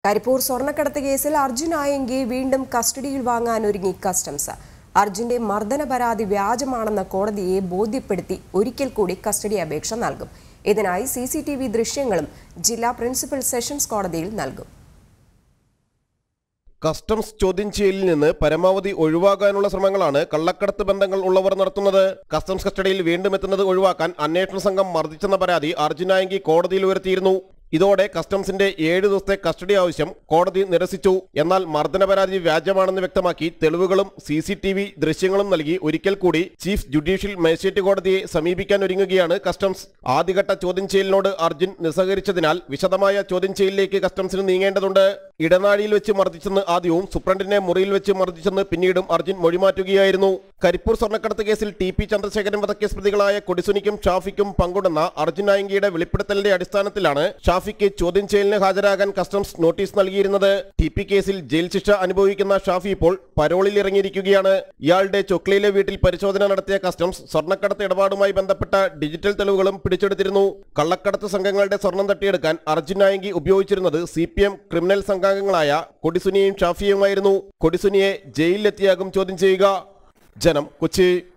കരിപ്പൂർ സ്വർണ്ണക്കടത്ത് കേസിൽ അർജുൻ ആയെങ്കി വീണ്ടും കസ്റ്റഡിയിൽ വാങ്ങാൻ ഒരുങ്ങി കസ്റ്റംസ് അർജുന്റെ മർദ്ദന പരാതി വ്യാജമാണെന്ന് കോടതിയെ ബോധ്യപ്പെടുത്തി ഒരിക്കൽ കൂടി കസ്റ്റഡി അപേക്ഷ നൽകും ഇതിനായി സി സി ടി വി ദൃശ്യങ്ങളും ജില്ലാ പ്രിൻസിപ്പൽ സെഷൻസ് കോടതിയിൽ നൽകും കസ്റ്റംസ് ചോദ്യം ചെയ്യലിൽ നിന്ന് പരമാവധി ഒഴിവാകാനുള്ള ശ്രമങ്ങളാണ് കള്ളക്കടത്ത് ബന്ധങ്ങൾ ഉള്ളവർ നടത്തുന്നത് കസ്റ്റംസ് കസ്റ്റഡിയിൽ വീണ്ടും എത്തുന്നത് ഒഴിവാക്കാൻ അന്വേഷണ സംഘം മർദ്ദിച്ചെന്ന പരാതി അർജുനായെങ്കി കോടതിയിൽ ഉയർത്തിയിരുന്നു ഇതോടെ കസ്റ്റംസിന്റെ ഏഴ് ദിവസത്തെ കസ്റ്റഡി ആവശ്യം കോടതി നിരസിച്ചു എന്നാൽ മർദ്ദന പരാതി വ്യാജമാണെന്ന് വ്യക്തമാക്കി തെളിവുകളും സി സി ടി വി ദൃശ്യങ്ങളും നൽകി ഒരിക്കൽ കൂടി ചീഫ് ജുഡീഷ്യൽ മജിസ്ട്രേറ്റ് കോടതിയെ സമീപിക്കാൻ ഒരുങ്ങുകയാണ് കസ്റ്റംസ് ആദ്യഘട്ട ചോദ്യം ചെയ്യലിനോട് അർജുൻ നിസ്സഹകരിച്ചതിനാൽ വിശദമായ ചോദ്യം ചെയ്യലിലേക്ക് കസ്റ്റംസിന് നീങ്ങേണ്ടതുണ്ട് ഇടനാഴിയിൽ വെച്ച് മർദ്ദിച്ചെന്ന് ആദ്യവും സുപ്രണ്ടിനെ മുറിയിൽ വെച്ച് മർദ്ദിച്ചെന്ന് പിന്നീടും അർജുൻ മൊഴിമാറ്റുകയായിരുന്നു കരിപ്പൂർ സ്വർണ്ണക്കടത്ത് കേസിൽ ടി പി ചന്ദ്രശേഖരൻ വധക്കേസ് പ്രതികളായ കൊടിസുനിക്കും ഷാഫിക്കും പങ്കുണ്ടെന്ന അർജുൻ നായങ്കിയുടെ വെളിപ്പെടുത്തലിന്റെ അടിസ്ഥാനത്തിലാണ് ഷാഫിക്ക് ചോദ്യം ചെയ്യലിന് ഹാജരാകാൻ കസ്റ്റംസ് നോട്ടീസ് നൽകിയിരുന്നത് ടി പി കേസിൽ ജയിൽ ശിക്ഷ അനുഭവിക്കുന്ന ഷാഫി ഇപ്പോൾ പരോളിൽ ഇറങ്ങിയിരിക്കുകയാണ് ഇയാളുടെ ചൊക്ലിയിലെ വീട്ടിൽ പരിശോധന നടത്തിയ കസ്റ്റംസ് സ്വർണ്ണക്കടത്ത് ഇടപാടുമായി ബന്ധപ്പെട്ട ഡിജിറ്റൽ തെളിവുകളും പിടിച്ചെടുത്തിരുന്നു കള്ളക്കടത്ത് സംഘങ്ങളുടെ സ്വർണം തട്ടിയെടുക്കാൻ അർജുൻ നായങ്കി ഉപയോഗിച്ചിരുന്നത് സി പി എം ക്രിമിനൽ സംഘാംഗങ്ങളായ കൊടിസുനിയും ഷാഫിയുമായിരുന്നു കൊടിസുനിയെ ജയിലിലെത്തിയാകും ചോദ്യം ചെയ്യുക ജനം കൊച്ചി